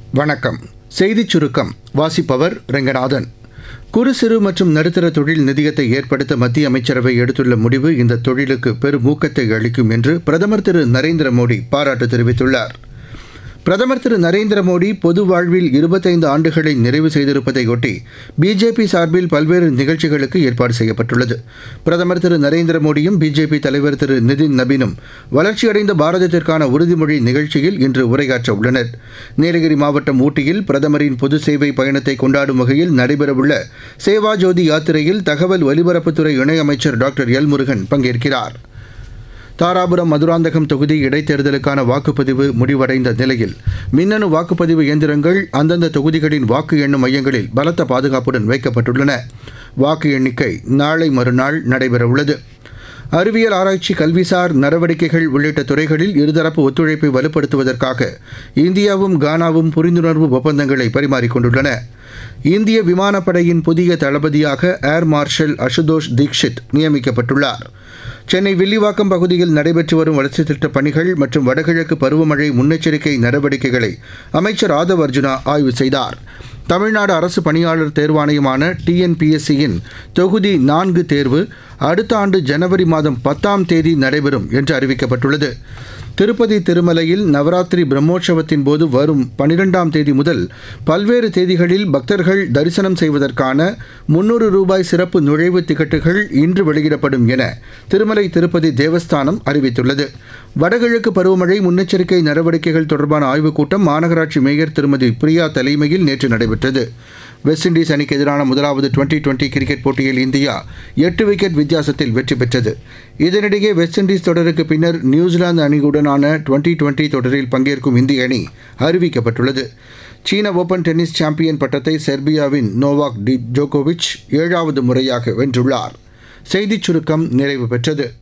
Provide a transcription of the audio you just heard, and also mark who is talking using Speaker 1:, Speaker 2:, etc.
Speaker 1: வணக்கம் செய்திச் சுருக்கம் வாசிப்பவர் ரெங்கநாதன் குறு சிறு மற்றும் நடுத்தர தொழில் நிதியத்தை ஏற்படுத்த மத்திய அமைச்சரவை எடுத்துள்ள முடிவு இந்த தொழிலுக்கு பெரும் ஊக்கத்தை அளிக்கும் என்று பிரதமர் திரு நரேந்திர மோடி பாராட்டு தெரிவித்துள்ளார் பிரதமர் திரு நரேந்திர மோடி பொது வாழ்வில் இருபத்தைந்து ஆண்டுகளை நிறைவு செய்திருப்பதையொட்டி பிஜேபி சார்பில் பல்வேறு நிகழ்ச்சிகளுக்கு ஏற்பாடு செய்யப்பட்டுள்ளது பிரதமர் திரு நரேந்திர மோடியும் பிஜேபி தலைவர் திரு நிதின் நபீனும் வளர்ச்சியடைந்த பாரதத்திற்கான உறுதிமொழி நிகழ்ச்சியில் இன்று உரையாற்ற உள்ளனர் நீலகிரி மாவட்டம் ஊட்டியில் பிரதமரின் பொது சேவை பயணத்தை கொண்டாடும் வகையில் நடைபெறவுள்ள சேவா ஜோதி யாத்திரையில் தகவல் ஒலிபரப்புத்துறை இணையமைச்சர் டாக்டர் எல் முருகன் பங்கேற்கிறார் தாராபுரம் மதுராந்தகம் தொகுதி இடைத்தேர்தலுக்கான வாக்குப்பதிவு முடிவடைந்த நிலையில் மின்னணு வாக்குப்பதிவு இயந்திரங்கள் அந்தந்த தொகுதிகளின் வாக்கு எண்ணும் மையங்களில் பலத்த பாதுகாப்புடன் வைக்கப்பட்டுள்ளன வாக்கு எண்ணிக்கை நாளை மறுநாள் நடைபெறவுள்ளது அறிவியல் ஆராய்ச்சி கல்விசார் நடவடிக்கைகள் உள்ளிட்ட துறைகளில் இருதரப்பு ஒத்துழைப்பை வலுப்படுத்துவதற்காக இந்தியாவும் கானாவும் புரிந்துணர்வு ஒப்பந்தங்களை பரிமாறிக்கொண்டுள்ளன இந்திய விமானப்படையின் புதிய தளபதியாக ஏர் மார்ஷல் அசுதோஷ் தீக்ஷித் நியமிக்கப்பட்டுள்ளார் சென்னை வில்லிவாக்கம் பகுதியில் நடைபெற்று வரும் வளர்ச்சித் திட்டப் பணிகள் மற்றும் வடகிழக்கு பருவமழை முன்னெச்சரிக்கை நடவடிக்கைகளை அமைச்சர் ஆதவ் அர்ஜுனா ஆய்வு செய்தார் தமிழ்நாடு அரசு பணியாளர் தேர்வாணையமான டிஎன்பிஎஸ்சியின் தொகுதி நான்கு தேர்வு அடுத்த ஆண்டு ஜனவரி மாதம் பத்தாம் தேதி நடைபெறும் என்று அறிவிக்கப்பட்டுள்ளது திருப்பதி திருமலையில் நவராத்திரி பிரம்மோற்சவத்தின் போது வரும் பனிரெண்டாம் தேதி முதல் பல்வேறு தேதிகளில் பக்தர்கள் தரிசனம் செய்வதற்கான முன்னூறு ரூபாய் சிறப்பு நுழைவுத் டிக்கெட்டுகள் இன்று வெளியிடப்படும் என திருமலை திருப்பதி தேவஸ்தானம் அறிவித்துள்ளது வடகிழக்கு பருவமழை முன்னெச்சரிக்கை நடவடிக்கைகள் தொடர்பான ஆய்வுக் கூட்டம் மாநகராட்சி மேயர் திருமதி பிரியா தலைமையில் நேற்று நடைபெற்றது வெஸ்ட் இண்டீஸ் அணிக்கு எதிரான முதலாவது டுவெண்டி டுவெண்டி கிரிக்கெட் போட்டியில் இந்தியா எட்டு விக்கெட் வித்தியாசத்தில் வெற்றி பெற்றது இதனிடையே வெஸ்ட் இண்டீஸ் தொடருக்கு பின்னர் நியூசிலாந்து அணியுடனான டுவெண்டி டுவெண்டி தொடரில் பங்கேற்கும் இந்திய அணி அறிவிக்கப்பட்டுள்ளது சீன ஓபன் டென்னிஸ் சாம்பியன் பட்டத்தை செர்பியாவின் நோவாக் டி ஜோகோவிச் ஏழாவது முறையாக வென்றுள்ளார் செய்திச் சுருக்கம் நிறைவு பெற்றது